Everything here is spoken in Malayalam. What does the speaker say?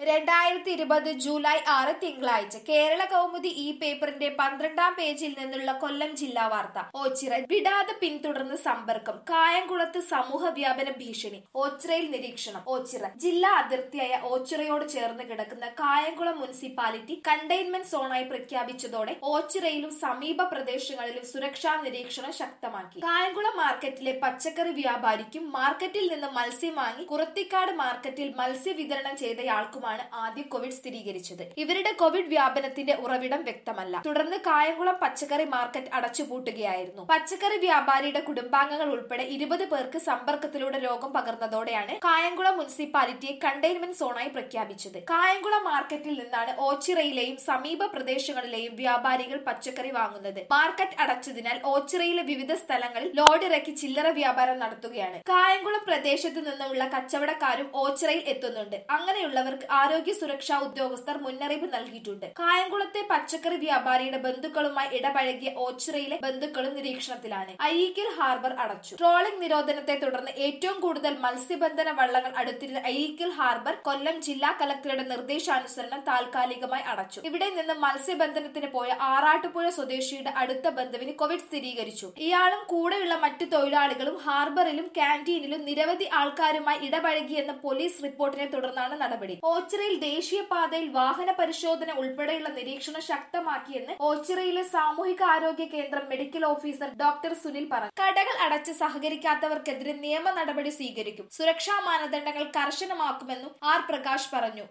രണ്ടായിരത്തി ഇരുപത് ജൂലൈ ആറ് തിങ്കളാഴ്ച കേരള കൗമുദി ഈ പേപ്പറിന്റെ പന്ത്രണ്ടാം പേജിൽ നിന്നുള്ള കൊല്ലം ജില്ലാ വാർത്ത ഓച്ചിറ വിടാതെ പിന്തുടർന്ന് സമ്പർക്കം കായംകുളത്ത് സമൂഹ വ്യാപന ഭീഷണി ഓച്ചിറയിൽ നിരീക്ഷണം ഓച്ചിറ ജില്ലാ അതിർത്തിയായ ഓച്ചിറയോട് ചേർന്ന് കിടക്കുന്ന കായംകുളം മുനിസിപ്പാലിറ്റി കണ്ടെയ്ൻമെന്റ് സോണായി പ്രഖ്യാപിച്ചതോടെ ഓച്ചിറയിലും സമീപ പ്രദേശങ്ങളിലും സുരക്ഷാ നിരീക്ഷണം ശക്തമാക്കി കായംകുളം മാർക്കറ്റിലെ പച്ചക്കറി വ്യാപാരിക്കും മാർക്കറ്റിൽ നിന്ന് മത്സ്യം വാങ്ങി കുറത്തിക്കാട് മാർക്കറ്റിൽ മത്സ്യ വിതരണം ചെയ്തയാൾക്കുമാണ് ആദ്യം കോവിഡ് സ്ഥിരീകരിച്ചത് ഇവരുടെ കോവിഡ് വ്യാപനത്തിന്റെ ഉറവിടം വ്യക്തമല്ല തുടർന്ന് കായംകുളം പച്ചക്കറി മാർക്കറ്റ് അടച്ചുപൂട്ടുകയായിരുന്നു പച്ചക്കറി വ്യാപാരിയുടെ കുടുംബാംഗങ്ങൾ ഉൾപ്പെടെ ഇരുപത് പേർക്ക് സമ്പർക്കത്തിലൂടെ രോഗം പകർന്നതോടെയാണ് കായംകുളം മുനിസിപ്പാലിറ്റിയെ കണ്ടെയ്ൻമെന്റ് സോണായി പ്രഖ്യാപിച്ചത് കായംകുളം മാർക്കറ്റിൽ നിന്നാണ് ഓച്ചിറയിലെയും സമീപ പ്രദേശങ്ങളിലെയും വ്യാപാരികൾ പച്ചക്കറി വാങ്ങുന്നത് മാർക്കറ്റ് അടച്ചതിനാൽ ഓച്ചിറയിലെ വിവിധ സ്ഥലങ്ങളിൽ ലോഡിറക്കി ചില്ലറ വ്യാപാരം നടത്തുകയാണ് കായംകുളം പ്രദേശത്ത് നിന്നുമുള്ള കച്ചവടക്കാരും ഓച്ചിറയിൽ എത്തുന്നുണ്ട് അങ്ങനെയുള്ളവർക്ക് ആരോഗ്യ സുരക്ഷാ ഉദ്യോഗസ്ഥർ മുന്നറിയിപ്പ് നൽകിയിട്ടുണ്ട് കായംകുളത്തെ പച്ചക്കറി വ്യാപാരിയുടെ ബന്ധുക്കളുമായി ഇടപഴകിയ ഓച്ചിറയിലെ ബന്ധുക്കളും നിരീക്ഷണത്തിലാണ് അഴീക്കൽ ഹാർബർ അടച്ചു ട്രോളിംഗ് നിരോധനത്തെ തുടർന്ന് ഏറ്റവും കൂടുതൽ മത്സ്യബന്ധന വള്ളങ്ങൾ അടുത്തിരുന്ന അഴീക്കൽ ഹാർബർ കൊല്ലം ജില്ലാ കലക്ടറുടെ നിർദ്ദേശാനുസരണം താൽക്കാലികമായി അടച്ചു ഇവിടെ നിന്ന് മത്സ്യബന്ധനത്തിന് പോയ ആറാട്ടുപുഴ സ്വദേശിയുടെ അടുത്ത ബന്ധുവിന് കോവിഡ് സ്ഥിരീകരിച്ചു ഇയാളും കൂടെയുള്ള മറ്റു തൊഴിലാളികളും ഹാർബറിലും ക്യാന്റീനിലും നിരവധി ആൾക്കാരുമായി ഇടപഴകിയെന്ന പോലീസ് റിപ്പോർട്ടിനെ തുടർന്നാണ് നടപടി ഓച്ചിറയിൽ ദേശീയപാതയിൽ വാഹന പരിശോധന ഉൾപ്പെടെയുള്ള നിരീക്ഷണം ശക്തമാക്കിയെന്ന് ഓച്ചിറയിലെ സാമൂഹിക ആരോഗ്യ കേന്ദ്രം മെഡിക്കൽ ഓഫീസർ ഡോക്ടർ സുനിൽ പറഞ്ഞു കടകൾ അടച്ച് സഹകരിക്കാത്തവർക്കെതിരെ നിയമ നടപടി സ്വീകരിക്കും സുരക്ഷാ മാനദണ്ഡങ്ങൾ കർശനമാക്കുമെന്നും ആർ പ്രകാശ് പറഞ്ഞു